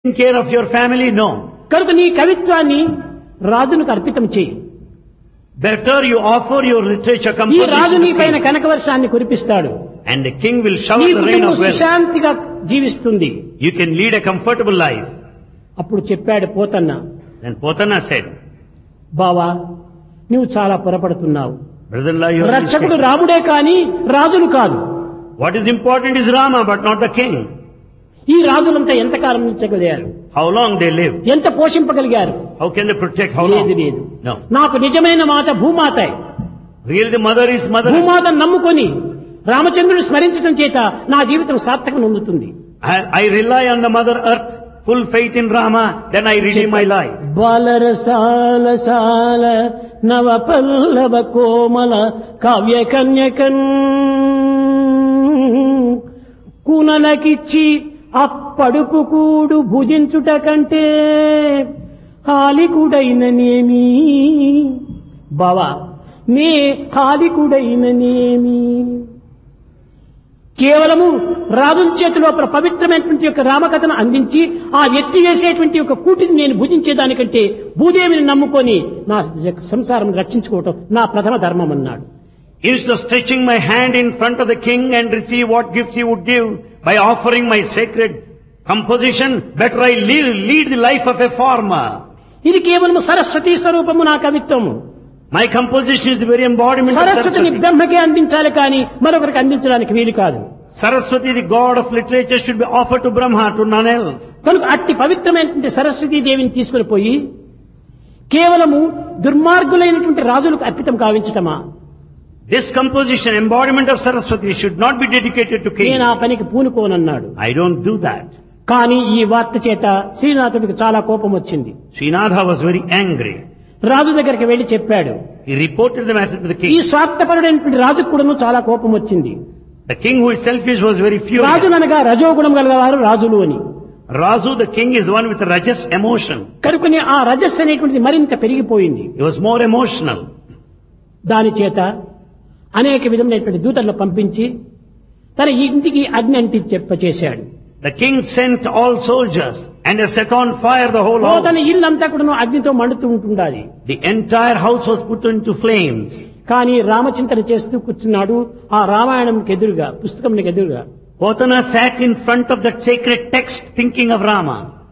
taking care of your family? No. కనుక నీ కవిత్వాన్ని రాజునికి అర్పితం చేయి Better you offer your literature ఈ composition రాజు to నీ పైన king, కనకవర్షాన్ని కురిపిస్తాడు and the king will నీ shower the rain కుటుంబం of wealth. సుశాంతిగా జీవిస్తుంది You can lead a comfortable life. అప్పుడు చెప్పాడు పోతన్న Then Potana said, బావా నువ్వు చాలా పొరపడుతున్నావు Brother-in-law, you are రక్షకుడు mistaken. రాముడే కాని రాజులు కాదు What is important is Rama, but not the king. ఈ రాజులంతా ఎంతకాలం ఉంచగలిగారు How long they live. ఎంత పోషింపగలిగారు How can they protect? How లేదు long? లేదు No. నాకు నిజమైన మాత భూమాత Really the mother is mother. భూమాతను నమ్ముకొని రామచంద్రుడు స్మరించడం చేత నా జీవితం సార్థకం నొందుతుంది I, I rely on the mother earth, full faith in Rama, then I redeem my life. బాలరసాల సాల నవ పల్లవ కోమల కావ్య కన్యకన్ కునలకిచ్చి అప్పడుపు కూడు భుజించుట కంటే హాలికుడైననేమి బావా నే హాలికుడైననేమి కేవలము రాజుల చేతిలో ఒక పవిత్రమైనటువంటి యొక్క రామకథను అందించి ఆ ఎత్తివేసేటువంటి యొక్క కూటిని నేను భుజించేదానికంటే భూదేవిని నమ్ముకొని నా సంసారం రక్షించుకోవటం నా ప్రథమ ధర్మం అన్నాడు Instead of stretching my hand in front of the king and receive what gifts he would give by offering my sacred composition, better I live, lead the life of a farmer. ఇది కేవలం సరస్వతి స్వరూపము నా కవిత్వము My composition is the very embodiment of సరస్వతిని Saraswati. బ్రహ్మకే అందించాలి కానీ మరొకరికి అందించడానికి వీలు కాదు Saraswati, the god of literature, should be offered to Brahma, to none else. కనుక అట్టి పవిత్రమైనటువంటి సరస్వతీ దేవిని తీసుకుని పోయి కేవలము దుర్మార్గులైనటువంటి రాజులకు అర్పితం కావించటమా This composition, embodiment of Saraswati, should not be dedicated to king. నేను ఆ పనికి పూనుకోనన్నాడు I don't do that. కానీ ఈ వార్త చేత శ్రీనాథుడికి చాలా కోపం వచ్చింది Srinatha was very angry. రాజు దగ్గరికి వెళ్లి చెప్పాడు He reported the matter to the ఈ king. స్వార్థపరుడైనటువంటి రాజుకు కూడాను చాలా కోపం వచ్చింది The king who is selfish was very furious. రాజుననగా రజోగుణం గలవారు రాజులు అని Razu, the king, is one with a rajas emotion. కనుకొని ఆ రజస్సు అనేటువంటిది మరింత పెరిగిపోయింది He was more emotional. దాని చేత అనేక విధములైనటువంటి దూతలను పంపించి తన ఇంటికి అగ్ని అంటి చెప్పచేశాడు The king sent all soldiers and they set on fire the whole ఓ తన house. ఇల్లంతా కూడా అగ్నితో మండుతూ ఉంటుండాలి The entire house was put into flames. కానీ రామచింతన చేస్తూ కూర్చున్నాడు ఆ రామాయణంకి ఎదురుగా పుస్తకంకి ఎదురుగా Potana sat in front of that sacred text thinking of Rama.